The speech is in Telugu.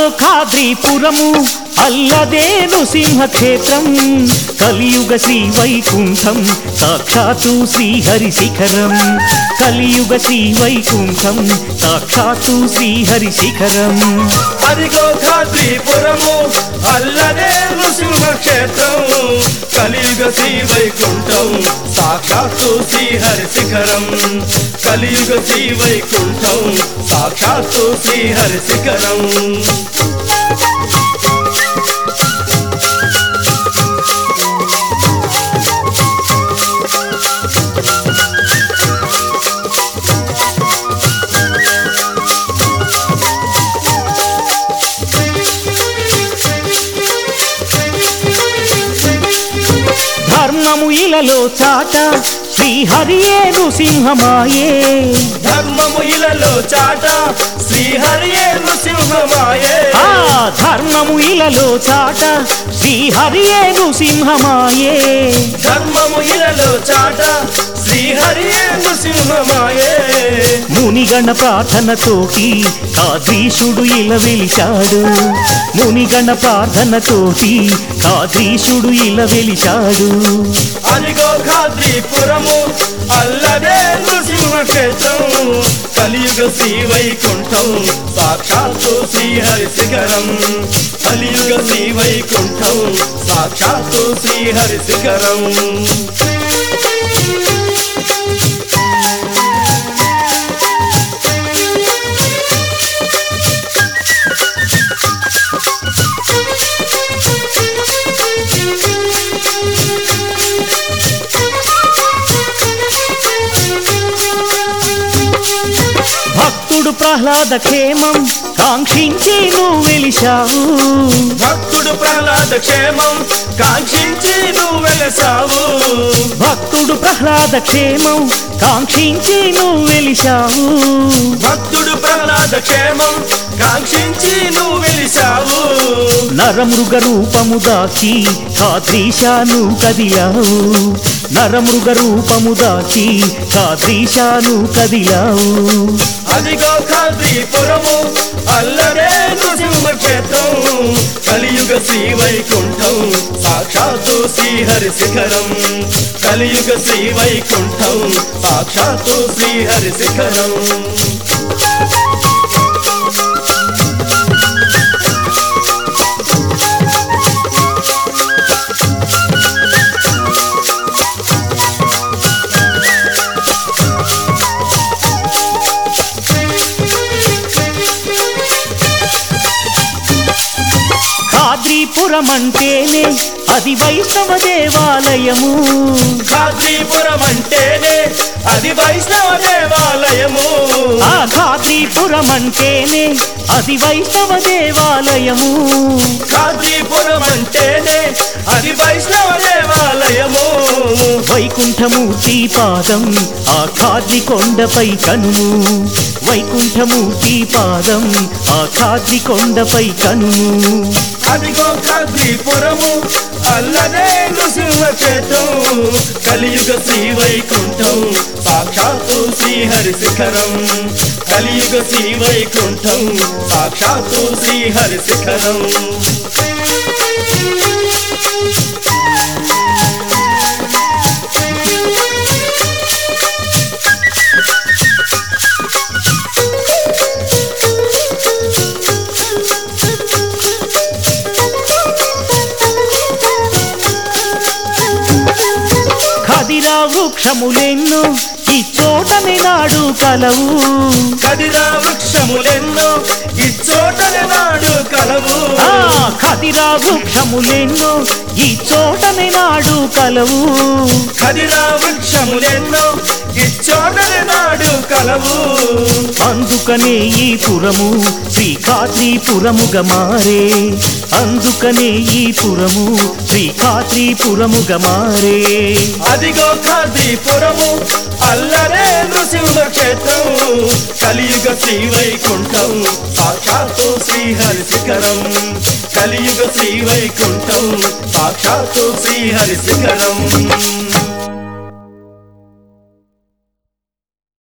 ఖాద్రీపురము అల్లదేను సింహక్షేత్రం కలియుగ శ్రీ వైకుంఠం సాక్షాత్తు శ్రీహరి శిఖరం కలియుగ శ్రీ వైకుంఠం సాక్షాత్తు శ్రీహరి శిఖరం అదిగో ఖాద్రీపురము అల్లదే నృసింహక్షేత్రం కలియుగ శ్రీ వైకుంఠం సాక్షాత్తు శ్రీహరి శిఖరం కలియుగ శ్రీ వైకుంఠం సాక్షాత్తు శ్రీహరి శిఖరం ధర్మము ఇలలో చాట శ్రీహరియే నృసింహమాయే ధర్మము ఇలలో చాట శ్రీహరియే నృసింహమాయే ఆ ధర్మము ఇలలో చాట శ్రీహరియే నృసింహమాయే ధర్మము ఇలలో చాట శ్రీహరియే నృసింహమాయే మునిగణ ప్రార్థనతోటి కాద్రీశుడు ఇల వెలిశాడు మునిగణ ప్రార్థనతోటి కాద్రీశుడు ఇల వెలిశాడు అదిగో ఖాద్రీపురము అల్లదే నృసింహక్షేత్రం కలియుగ శ్రీ వైకుంఠం సాక్షాత్తు శ్రీహరి శిఖరం కలియుగ శ్రీ వైకుంఠం సాక్షాత్తు శ్రీహరి శిఖరం భక్తుడు ప్రహ్లాద క్షేమం కాంక్షించి నువ్వు వెలిశావు భక్తుడు ప్రహ్లాద క్షేమం కాంక్షించి నువ్వు వెలసావు భక్తుడు ప్రహ్లాద క్షేమం కాంక్షించి నువ్వు వెలిశావు భక్తుడు ప్రహ్లాద క్షేమం కాంక్షించి నువ్వు వెలిసావు నరమృగ రూపము దాచి కాద్రీశాను కదిలావు నరమృగ రూపము దాచి కాద్రీశాను కదిలావు అదిగో ఖాద్రీపురము అల్లరే నృసింహ క్షేత్రం కలియుగ శ్రీ వైకుంఠం సాక్షాత్తు శ్రీహరి శిఖరం కలియుగ శ్రీ వైకుంఠం సాక్షాత్తు శ్రీహరి శిఖరం ఖాద్రీపురం అంటేనే అది వైష్ణవ దేవాలయము ఖాద్రీపురం అంటేనే అది వైష్ణవ దేవాలయము ఆ ఖాద్రీపురం అంటేనే అది వైష్ణవ దేవాలయము ఖాద్రీపురం అంటేనే అది వైష్ణవ దేవాలయము వైకుంఠమూర్తి పాదం ఆ ఖాద్రి కొండపై కనుము వైకుంఠమూర్తి పాదం ఆ ఖాద్రి కొండపై కనుము అదిగో ఖాద్రీపురము అల్లదే నృసింహ క్షేత్రం కలియుగ శ్రీ వైకుంఠం సాక్షాత్తు శ్రీహరి శిఖరం కలియుగ శ్రీ వైకుంఠం సాక్షాత్తు శ్రీహరి శిఖరం ఖదిరా వృక్షములెన్నో ఈ చోటని నాడు కలవు కదిరా వృక్షములెన్నో ఇచ్చోటని నాడు కలవు ఆ ఖదిరా వృక్షములెన్నో ఈ చోటని నాడు కలవు కదిరా వృక్షములెన్నో ఇచ్చోటని నాడు కలవు అందుకనే ఈ పురము శ్రీకాద్రీపురముగా మారే అందుకనే ఈ పురము శ్రీకాద్రీపురముగా మారే అదిగో ఖాద్రీపురము అల్లరే నృసింహ క్షేత్రం కలియుగ శ్రీ వైకుంఠం సాక్షాత్తు శ్రీహరి శిఖరం కలియుగ శ్రీ వైకుంఠం సాక్షాత్తు శ్రీహరి శిఖరం